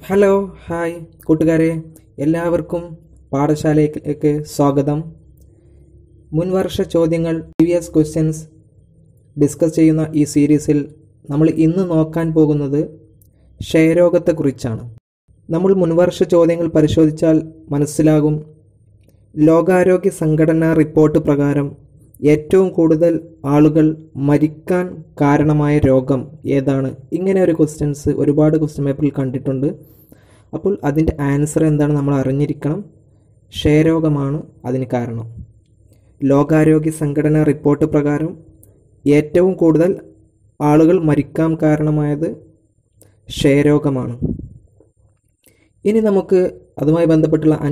hello hi കൂട്ടുകാരെ എല്ലാവർക്കും പാഠശാലയിലേക്ക് സ്വാഗതം മുൻവർഷ ചോദ്യങ്ങൾ പ്രീവിയസ് ക്വസ്റ്റ്യൻസ് ഡിസ്കസ് ചെയ്യുന്ന ഈ സീരീസിൽ നമ്മൾ ഇന്ന് നോക്കാൻ പോകുന്നത് ക്ഷയരോഗത്തെക്കുറിച്ചാണ് നമ്മൾ മുൻവർഷ ചോദ്യങ്ങൾ പരിശോധിച്ചാൽ മനസ്സിലാകും ലോകാരോഗ്യ സംഘടനാ റിപ്പോർട്ട് പ്രകാരം ഏറ്റവും കൂടുതൽ ആളുകൾ മരിക്കാൻ കാരണമായ രോഗം ഏതാണ് ഇങ്ങനെ ഒരു ക്വസ്റ്റ്യൻസ് ഒരുപാട് ക്വസ്റ്റ്യൻ പേപ്പറിൽ കണ്ടിട്ടുണ്ട് അപ്പോൾ അതിൻ്റെ ആൻസർ എന്താണ് നമ്മൾ അറിഞ്ഞിരിക്കണം ക്ഷയരോഗമാണ് അതിന് കാരണം ലോകാരോഗ്യ സംഘടനാ റിപ്പോർട്ട് പ്രകാരം ഏറ്റവും കൂടുതൽ ആളുകൾ മരിക്കാൻ കാരണമായത് ക്ഷയരോഗമാണ് ഇനി നമുക്ക് അതുമായി ബന്ധപ്പെട്ടുള്ള അനു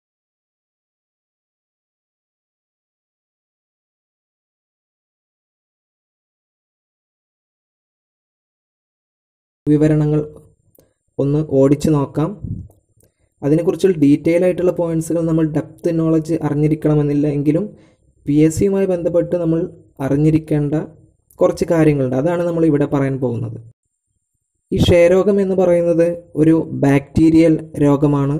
വിവരണങ്ങൾ ഒന്ന് ഓടിച്ചു നോക്കാം അതിനെക്കുറിച്ചുള്ള ഡീറ്റെയിൽ ആയിട്ടുള്ള പോയിന്റ്സുകൾ നമ്മൾ ഡെപ്ത് നോളജ് അറിഞ്ഞിരിക്കണമെന്നില്ല എങ്കിലും പി എസ് സിയുമായി ബന്ധപ്പെട്ട് നമ്മൾ അറിഞ്ഞിരിക്കേണ്ട കുറച്ച് കാര്യങ്ങളുണ്ട് അതാണ് നമ്മൾ ഇവിടെ പറയാൻ പോകുന്നത് ഈ ക്ഷയരോഗം എന്ന് പറയുന്നത് ഒരു ബാക്ടീരിയൽ രോഗമാണ്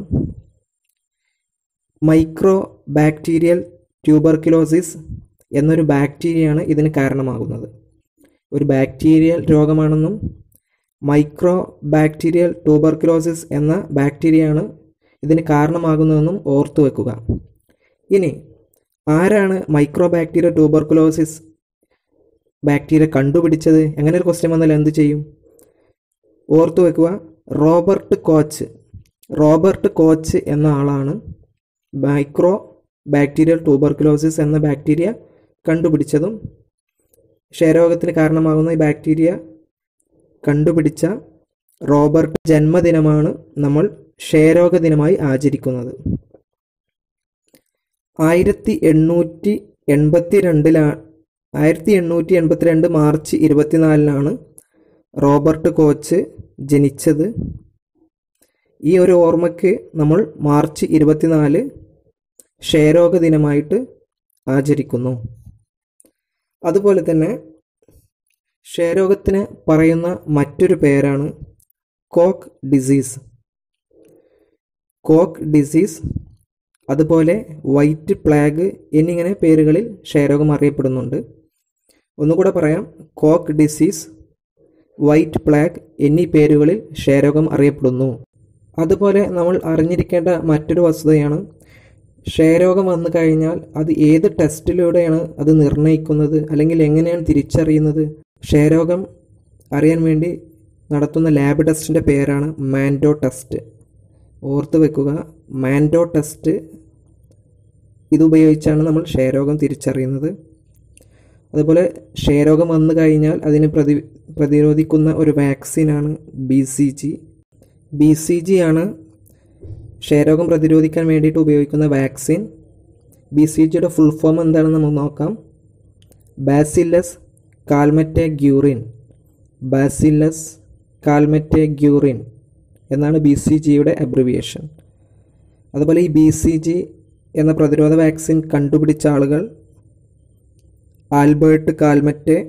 മൈക്രോ ബാക്ടീരിയൽ ട്യൂബർക്കുലോസിസ് എന്നൊരു ബാക്ടീരിയയാണ് ഇതിന് കാരണമാകുന്നത് ഒരു ബാക്ടീരിയൽ രോഗമാണെന്നും മൈക്രോ ബാക്ടീരിയൽ ട്യൂബർക്കുലോസിസ് എന്ന ബാക്ടീരിയയാണ് ഇതിന് കാരണമാകുന്നതെന്നും ഓർത്തു വെക്കുക ഇനി ആരാണ് മൈക്രോ ബാക്ടീരിയ ട്യൂബർക്കുലോസിസ് ബാക്ടീരിയ കണ്ടുപിടിച്ചത് എങ്ങനെ ഒരു ക്വസ്റ്റ്യൻ വന്നാൽ എന്ത് ചെയ്യും ഓർത്തു വെക്കുക റോബർട്ട് കോച്ച് റോബർട്ട് കോച്ച് എന്ന ആളാണ് മൈക്രോ ബാക്ടീരിയൽ ട്യൂബർക്കുലോസിസ് എന്ന ബാക്ടീരിയ കണ്ടുപിടിച്ചതും ക്ഷയരോഗത്തിന് കാരണമാകുന്ന ഈ ബാക്ടീരിയ കണ്ടുപിടിച്ച റോബർട്ട് ജന്മദിനമാണ് നമ്മൾ ക്ഷയരോഗ ദിനമായി ആചരിക്കുന്നത് ആയിരത്തി എണ്ണൂറ്റി എൺപത്തി രണ്ടിലാണ് ആയിരത്തി എണ്ണൂറ്റി എൺപത്തിരണ്ട് മാർച്ച് ഇരുപത്തിനാലിനാണ് റോബർട്ട് കോച്ച് ജനിച്ചത് ഈ ഒരു ഓർമ്മയ്ക്ക് നമ്മൾ മാർച്ച് ഇരുപത്തിനാല് ക്ഷയരോഗ ദിനമായിട്ട് ആചരിക്കുന്നു അതുപോലെ തന്നെ ക്ഷയരോഗത്തിന് പറയുന്ന മറ്റൊരു പേരാണ് കോക്ക് ഡിസീസ് കോക്ക് ഡിസീസ് അതുപോലെ വൈറ്റ് പ്ലാഗ് എന്നിങ്ങനെ പേരുകളിൽ ക്ഷയരോഗം അറിയപ്പെടുന്നുണ്ട് ഒന്നുകൂടെ പറയാം കോക്ക് ഡിസീസ് വൈറ്റ് പ്ലാഗ് എന്നീ പേരുകളിൽ ക്ഷയരോഗം അറിയപ്പെടുന്നു അതുപോലെ നമ്മൾ അറിഞ്ഞിരിക്കേണ്ട മറ്റൊരു വസ്തുതയാണ് ക്ഷയരോഗം വന്നു കഴിഞ്ഞാൽ അത് ഏത് ടെസ്റ്റിലൂടെയാണ് അത് നിർണ്ണയിക്കുന്നത് അല്ലെങ്കിൽ എങ്ങനെയാണ് തിരിച്ചറിയുന്നത് ക്ഷയരോഗം അറിയാൻ വേണ്ടി നടത്തുന്ന ലാബ് ടെസ്റ്റിൻ്റെ പേരാണ് മാൻഡോ ടെസ്റ്റ് ഓർത്ത് വെക്കുക മാൻഡോ ടെസ്റ്റ് ഇതുപയോഗിച്ചാണ് നമ്മൾ ക്ഷയരോഗം തിരിച്ചറിയുന്നത് അതുപോലെ ക്ഷയരോഗം വന്നു കഴിഞ്ഞാൽ അതിന് പ്രതി പ്രതിരോധിക്കുന്ന ഒരു വാക്സിനാണ് B C G B C G ആണ് ക്ഷയരോഗം പ്രതിരോധിക്കാൻ വേണ്ടിയിട്ട് ഉപയോഗിക്കുന്ന വാക്സിൻ ബി സി ജിയുടെ ഫുൾ ഫോം എന്താണെന്ന് നമുക്ക് നോക്കാം bacillus Calmette Guerin bacillus Calmette Guerin എന്നാണ് ബി സി ജിയുടെ അബ്രിവിയേഷൻ അതുപോലെ ഈ ബി സി ജി എന്ന പ്രതിരോധ വാക്സിൻ കണ്ടുപിടിച്ച ആളുകൾ ആൽബർട്ട് കാൽമറ്റെ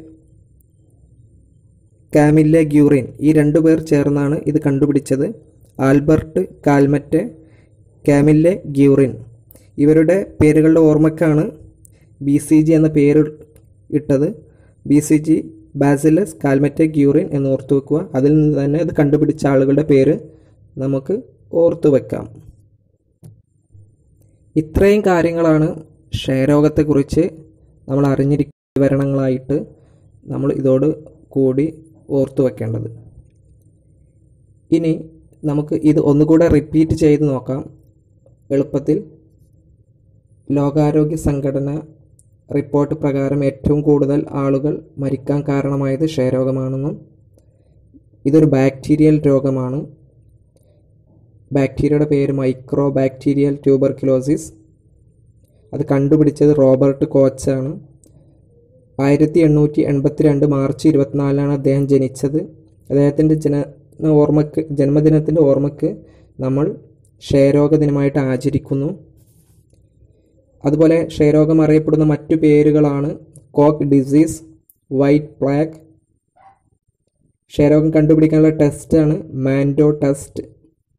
കാമില്ലെ ഗ്യൂറിൻ ഈ രണ്ടു പേർ ചേർന്നാണ് ഇത് കണ്ടുപിടിച്ചത് ആൽബർട്ട് കാൽമറ്റെ കാമില്ലെ ഗ്യൂറിൻ ഇവരുടെ പേരുകളുടെ ഓർമ്മക്കാണ് ബി സി ജി എന്ന പേര് ഇട്ടത് B C G bacillus Calmette Guerin എന്ന് ഓർത്തു വെക്കുക അതിൽ നിന്ന് തന്നെ ഇത് കണ്ടുപിടിച്ച ആളുകളുടെ പേര് നമുക്ക് ഓർത്തു വെക്കാം ഇത്രയും കാര്യങ്ങളാണ് ക്ഷയരോഗത്തെക്കുറിച്ച് നമ്മൾ അറിഞ്ഞിരിക്കുന്ന വിവരണങ്ങളായിട്ട് നമ്മൾ ഇതോട് കൂടി ഓർത്തു വെക്കേണ്ടത് ഇനി നമുക്ക് ഇത് ഒന്നുകൂടെ റിപ്പീറ്റ് ചെയ്ത് നോക്കാം എളുപ്പത്തിൽ ലോകാരോഗ്യ സംഘടന റിപ്പോർട്ട് പ്രകാരം ഏറ്റവും കൂടുതൽ ആളുകൾ മരിക്കാൻ കാരണമായത് ക്ഷയരോഗമാണെന്നും ഇതൊരു ബാക്ടീരിയൽ രോഗമാണ് ബാക്ടീരിയയുടെ പേര് മൈക്രോ ബാക്ടീരിയൽ ട്യൂബർക്കുലോസിസ് അത് കണ്ടുപിടിച്ചത് റോബർട്ട് കോച്ചാണ് ആയിരത്തി എണ്ണൂറ്റി എൺപത്തി രണ്ട് മാർച്ച് ഇരുപത്തിനാലിനാണ് അദ്ദേഹം ജനിച്ചത് അദ്ദേഹത്തിൻ്റെ ജന ഓർമ്മക്ക് ജന്മദിനത്തിൻ്റെ ഓർമ്മക്ക് നമ്മൾ ക്ഷയരോഗ ദിനമായിട്ട് ആചരിക്കുന്നു അതുപോലെ ക്ഷയരോഗം അറിയപ്പെടുന്ന മറ്റു പേരുകളാണ് കോക്ക് ഡിസീസ് വൈറ്റ് പ്ലാഗ് ക്ഷയരോഗം കണ്ടുപിടിക്കാനുള്ള ടെസ്റ്റാണ് മാൻഡോ ടെസ്റ്റ്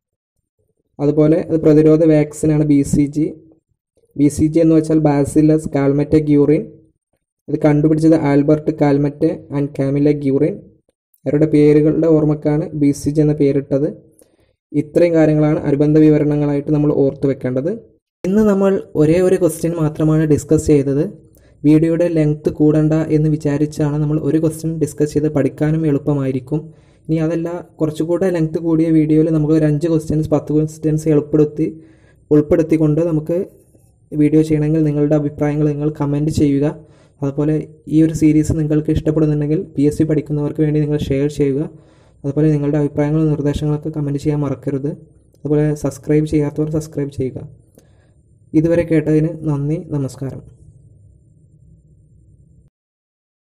അതുപോലെ അത് പ്രതിരോധ വാക്സിനാണ് B C G B C G എന്ന് വെച്ചാൽ ബാസിലസ് കാൽമറ്റ ഗ്യൂറിൻ ഇത് കണ്ടുപിടിച്ചത് Albert Calmette and Camille Guerin അവരുടെ പേരുകളുടെ ഓർമ്മക്കാണ് ബി സി ജി എന്ന പേരിട്ടത് ഇത്രയും കാര്യങ്ങളാണ് അനുബന്ധ വിവരണങ്ങളായിട്ട് നമ്മൾ ഓർത്ത് വെക്കേണ്ടത് ഇന്ന് നമ്മൾ ഒരേ ഒരു ക്വസ്റ്റ്യൻ മാത്രമാണ് ഡിസ്കസ് ചെയ്തത് വീഡിയോയുടെ ലെങ്ത് കൂടണ്ട എന്ന് വിചാരിച്ചാണ് നമ്മൾ ഒരു ക്വസ്റ്റ്യൻ ഡിസ്കസ് ചെയ്ത് പഠിക്കാനും എളുപ്പമായിരിക്കും ഇനി അതല്ല കുറച്ചുകൂടെ ലെങ്ത് കൂടിയ വീഡിയോയിൽ നമുക്ക് ഒരു അഞ്ച് ക്വസ്റ്റ്യൻസ് പത്ത് ക്വസ്റ്റ്യൻസ് എളുപ്പെടുത്തി ഉൾപ്പെടുത്തിക്കൊണ്ട് നമുക്ക് വീഡിയോ ചെയ്യണമെങ്കിൽ നിങ്ങളുടെ അഭിപ്രായങ്ങൾ നിങ്ങൾ കമൻറ്റ് ചെയ്യുക അതുപോലെ ഈ ഒരു സീരീസ് നിങ്ങൾക്ക് ഇഷ്ടപ്പെടുന്നുണ്ടെങ്കിൽ പി എസ് സി പഠിക്കുന്നവർക്ക് വേണ്ടി നിങ്ങൾ ഷെയർ ചെയ്യുക അതുപോലെ നിങ്ങളുടെ അഭിപ്രായങ്ങളും നിർദ്ദേശങ്ങളൊക്കെ കമൻറ്റ് ചെയ്യാൻ മറക്കരുത് അതുപോലെ സബ്സ്ക്രൈബ് ചെയ്യാത്തവർ സബ്സ്ക്രൈബ് ചെയ്യുക ഇതുവരെ കേട്ടതിന് നന്ദി നമസ്കാരം